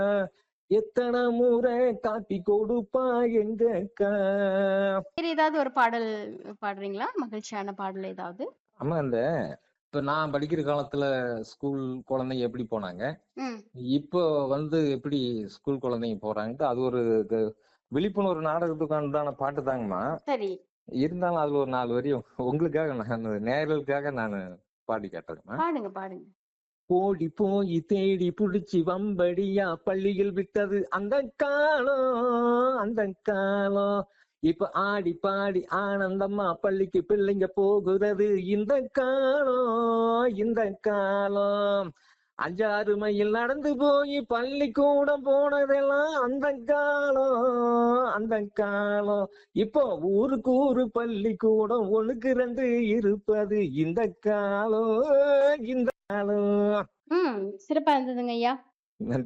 எத்தனை முறை காட்டி கொடுப்பா எங்க அக்கா வேற ஏதாவது ஒரு பாடல் பாடுறீங்களா மகிழ்ச்சியான பாடல் ஏதாவது ஆமா இந்த இப்ப நான் படிக்கிற காலத்துல ஸ்கூல் குழந்தைங்க எப்படி போனாங்க ம் இப்போ வந்து எப்படி ஸ்கூல் குழந்தைங்க போறாங்கன்ட்டு அது ஒரு இது விழிப்புணர்வு நாடகத்துக்கு உண்டான பாட்டு தாங்கம்மா சரி இருந்தாலும் அதுல ஒரு நாலு வரி உங்களுக்காக நான் நேயர்களுக்காக நான் பாடி கேட்டேங்கம்மா பாடுங்க பாடுங்க ஓடி போய் தேடி புடிச்சு வம்படியா பள்ளியில் விட்டது அந்த காலம் அந்த காலம் இப்ப ஆடி பாடி ஆனந்தமா பள்ளிக்கு பிள்ளைங்க போகிறது இந்த காலம் இந்த காலம் அஞ்சாறு மைல் நடந்து போய் பள்ளிக்கூடம் போனதெல்லாம் அந்த காலம் அந்த காலம் இப்போ ஊருக்கு ஊரு பள்ளிக்கூடம் ஒண்ணுக்கு ரெண்டு இருப்பது இந்த காலம் இந்த காலம் ம் சிறப்பா இருந்ததுங்க ஐயா நன்றி